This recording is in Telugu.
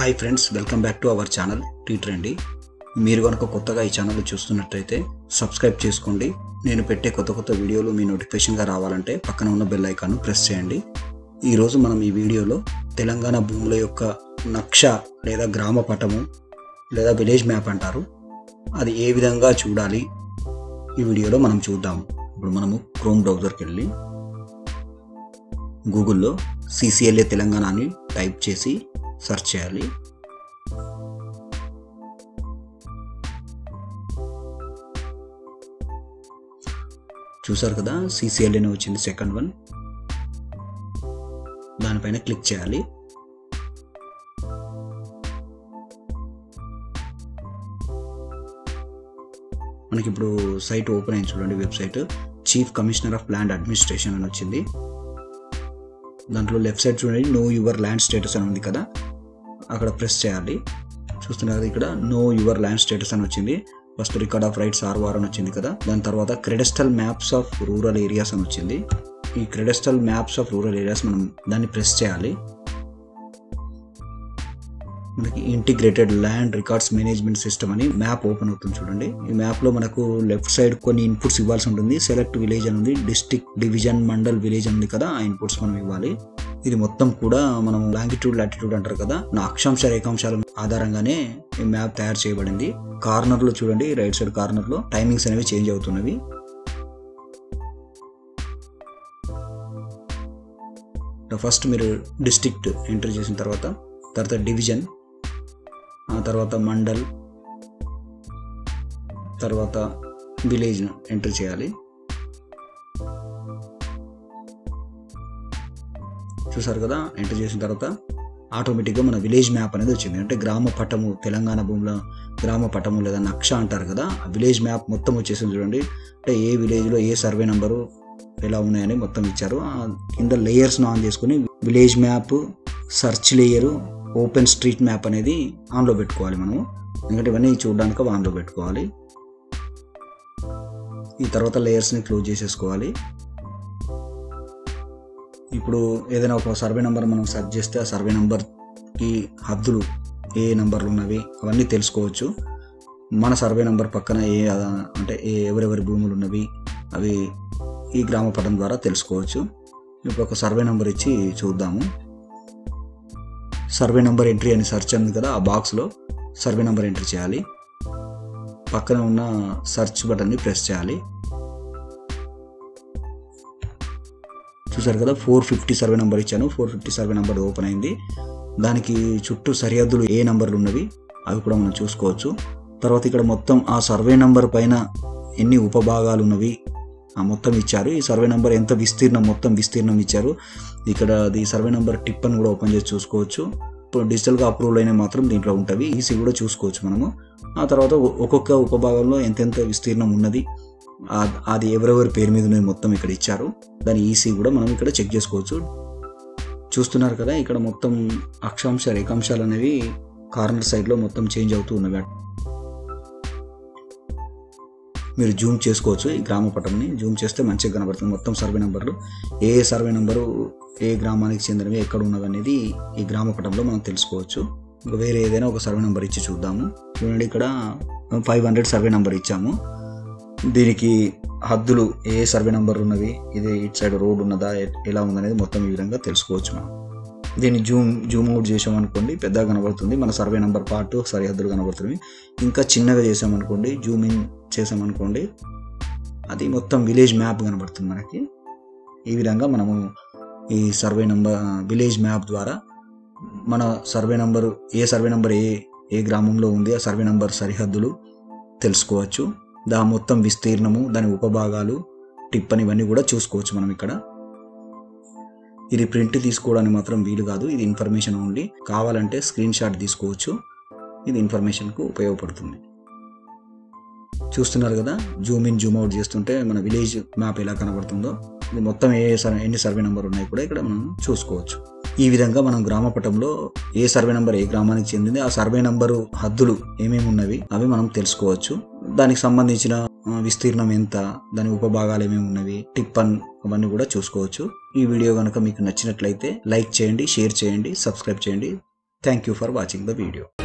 hi friends welcome back to our channel T trendy మీరు కనుక కొత్తగా ఈ ఛానల్ చూస్తున్నట్టయితే సబ్స్క్రైబ్ చేసుకోండి నేను పెట్టే కొత్త కొత్త వీడియోలు మీ నోటిఫికేషన్గా రావాలంటే పక్కన ఉన్న బెల్ ఐకాన్ను ప్రెస్ చేయండి ఈరోజు మనం ఈ వీడియోలో తెలంగాణ భూముల యొక్క నక్ష లేదా గ్రామ పటము లేదా విలేజ్ మ్యాప్ అంటారు అది ఏ విధంగా చూడాలి ఈ వీడియోలో మనం చూద్దాము ఇప్పుడు మనము క్రోమ్ బ్రౌజర్కి వెళ్ళి గూగుల్లో సిసిఎల్ఏ తెలంగాణ అని టైప్ చేసి సెర్చ్ చేయాలి చూసారు కదా సిసిఎల్ఏనే వచ్చింది సెకండ్ వన్ దానిపైన క్లిక్ చేయాలి మనకి ఇప్పుడు సైట్ ఓపెన్ అయింది చూడండి website chief commissioner of land administration అని వచ్చింది దాంట్లో లెఫ్ట్ సైడ్ చూడండి నో యువర్ ల్యాండ్ స్టేటస్ అని ఉంది కదా అక్కడ ప్రెస్ చేయాలి చూస్తున్నారు కదా ఇక్కడ నో యువర్ ల్యాండ్ స్టేటస్ అని వచ్చింది first record of rights R వార్ అని వచ్చింది కదా దాని తర్వాత cadastral maps of rural areas అని వచ్చింది ఈ cadastral maps of rural areas మనం దాన్ని ప్రెస్ చేయాలి మనకి integrated land records management system అని మ్యాప్ ఓపెన్ అవుతుంది చూడండి ఈ మ్యాప్ లో మనకు లెఫ్ట్ సైడ్ కొన్ని ఇన్పుట్స్ ఇవ్వాల్సి ఉంటుంది సెలెక్ట్ విలేజ్ అని ఉంది డిస్టిక్ డివిజన్ మండల్ విలేజ్ అని ఉంది కదా ఆ ఇన్పుట్స్ మనం ఇవ్వాలి ఇది మొత్తం కూడా మనం లాంగిట్యూడ్ లాటిట్యూడ్ అంటారు కదా నా అక్షాంశ రేఖాంశాల ఆధారంగానే ఈ మ్యాప్ తయారు చేయబడింది కార్నర్ లో చూడండి రైట్ సైడ్ కార్నర్ లో టైమింగ్స్ అనేవి చేంజ్ అవుతున్నవి ఫస్ట్ మీరు డిస్ట్రిక్ట్ ఎంటర్ చేసిన తర్వాత తర్వాత డివిజన్ ఆ తర్వాత మండల్ తర్వాత విలేజ్ ఎంటర్ చేయాలి చూసారు కదా ఎంటర్ చేసిన తర్వాత ఆటోమేటిక్గా మన విలేజ్ మ్యాప్ అనేది వచ్చింది అంటే గ్రామ పటము తెలంగాణ భూమిలో గ్రామ పటము లేదా నక్ష అంటారు కదా ఆ విలేజ్ మ్యాప్ మొత్తం వచ్చేసింది చూడండి అంటే ఏ విలేజ్లో ఏ సర్వే నెంబరు ఎలా ఉన్నాయని మొత్తం ఇచ్చారు ఆ కింద లేయర్స్ను ఆన్ చేసుకుని village map search layer open street map అనేది ఆన్లో పెట్టుకోవాలి మనము ఎందుకంటే ఇవన్నీ చూడడానికి ఆన్లో పెట్టుకోవాలి ఈ తర్వాత లేయర్స్ని క్లోజ్ చేసేసుకోవాలి ఇప్పుడు ఏదైనా ఒక సర్వే నెంబర్ మనం సెర్చ్ చేస్తే ఆ సర్వే నెంబర్కి హద్దులు ఏ నెంబర్లు ఉన్నవి అవన్నీ తెలుసుకోవచ్చు మన సర్వే నెంబర్ పక్కన ఏ అంటే ఏ ఎవరెవరి భూములు ఉన్నవి అవి ఈ గ్రామ పటం ద్వారా తెలుసుకోవచ్చు ఇప్పుడు ఒక సర్వే నెంబర్ ఇచ్చి చూద్దాము సర్వే నెంబర్ ఎంట్రీ అని సెర్చ్ ఉంది కదా ఆ బాక్స్లో సర్వే నెంబర్ ఎంట్రీ చేయాలి పక్కన ఉన్న సెర్చ్ బటన్ని ప్రెస్ చేయాలి చూసారు కదా ఫోర్ ఫిఫ్టీ సర్వే నెంబర్ ఇచ్చాను four fifty survey number open అయింది దానికి చుట్టూ సరిహద్దులు ఏ నెంబర్లు ఉన్నవి అవి కూడా మనం చూసుకోవచ్చు తర్వాత ఇక్కడ మొత్తం ఆ సర్వే నెంబర్ పైన ఎన్ని ఉపభాగాలు ఉన్నవి ఆ మొత్తం ఇచ్చారు ఈ సర్వే నెంబర్ ఎంత విస్తీర్ణం మొత్తం విస్తీర్ణం ఇచ్చారు ఇక్కడ ఈ సర్వే నెంబర్ టిప్ అని కూడా ఓపెన్ చేసి చూసుకోవచ్చు ఇప్పుడు డిజిటల్గా అప్రూవల్ అయినా మాత్రం దీంట్లో ఉంటుంది ఈసీ కూడా చూసుకోవచ్చు మనము ఆ తర్వాత ఒక్కొక్క ఉపభాగంలో ఎంతెంత విస్తీర్ణం ఉన్నది అది ఎవరెవరి పేరు మీద ఉన్నది మొత్తం ఇక్కడ ఇచ్చారు దాని ఈసీ కూడా మనం ఇక్కడ చెక్ చేసుకోవచ్చు చూస్తున్నారు కదా ఇక్కడ మొత్తం అక్షాంశ రేఖాంశాలు అనేవి కార్నర్ సైడ్లో మొత్తం చేంజ్ అవుతూ ఉన్నవి మీరు జూమ్ చేసుకోవచ్చు ఈ గ్రామ పటంని జూమ్ చేస్తే మంచిగా కనబడుతుంది మొత్తం సర్వే నెంబర్లు ఏ సర్వే నెంబరు ఏ గ్రామానికి చెందినవి ఎక్కడ ఉన్నవి అనేది ఈ గ్రామ పటంలో మనం తెలుసుకోవచ్చు ఇంకా వేరే ఏదైనా ఒక సర్వే నెంబర్ ఇచ్చి చూద్దాము చూడండి ఇక్కడ ఫైవ్ హండ్రెడ్ సర్వే నెంబర్ ఇచ్చాము దీనికి హద్దులు ఏ సర్వే నెంబర్ ఉన్నవి ఇది ఇటు సైడ్ రోడ్ ఉన్నదా ఎలా ఉందనేది మొత్తం ఈ విధంగా తెలుసుకోవచ్చు మనం దీన్ని జూమ్ జూమ్ అవుట్ చేసామనుకోండి పెద్దగా కనబడుతుంది మన సర్వే నెంబర్ పార్ట్ సరిహద్దులు కనబడుతుంది ఇంకా చిన్నగా చేసామనుకోండి జూమ్ ఇన్ చేసామనుకోండి అది మొత్తం విలేజ్ మ్యాప్ కనబడుతుంది మనకి ఈ విధంగా మనము ఈ సర్వే నెంబర్ విలేజ్ మ్యాప్ ద్వారా మన సర్వే నెంబరు ఏ సర్వే నెంబర్ ఏ ఏ గ్రామంలో ఉంది ఆ సర్వే నెంబర్ సరిహద్దులు తెలుసుకోవచ్చు దా మొత్తం విస్తీర్ణము దాని ఉపభాగాలు టిప్ అని ఇవన్నీ కూడా చూసుకోవచ్చు మనం ఇక్కడ ఇది ప్రింట్ తీసుకోవడానికి మాత్రం వీలు కాదు ఇది ఇన్ఫర్మేషన్ ఓన్లీ కావాలంటే స్క్రీన్ షాట్ తీసుకోవచ్చు ఇది ఇన్ఫర్మేషన్కు ఉపయోగపడుతుంది చూస్తున్నారు కదా జూమ్ ఇన్ జూమ్ అవుట్ చేస్తుంటే మన విలేజ్ మ్యాప్ ఎలా కనబడుతుందో ఇది మొత్తం ఏ ఎన్ని సర్వే నెంబర్ ఉన్నాయి కూడా ఇక్కడ మనం చూసుకోవచ్చు ఈ విధంగా మనం గ్రామ పటంలో ఏ సర్వే నెంబర్ ఏ గ్రామానికి చెందింది ఆ సర్వే నెంబరు హద్దులు ఏమేమి ఉన్నవి అవి మనం తెలుసుకోవచ్చు దానికి సంబంధించిన ఆ, విస్తీర్ణం ఎంత దాని ఉపభాగాలు ఏమేమి ఉన్నవి టిప్పన్ అవన్నీ కూడా చూసుకోవచ్చు ఈ వీడియో కనుక మీకు నచ్చినట్లయితే లైక్ చేయండి షేర్ చేయండి సబ్స్క్రైబ్ చేయండి thank you for watching the video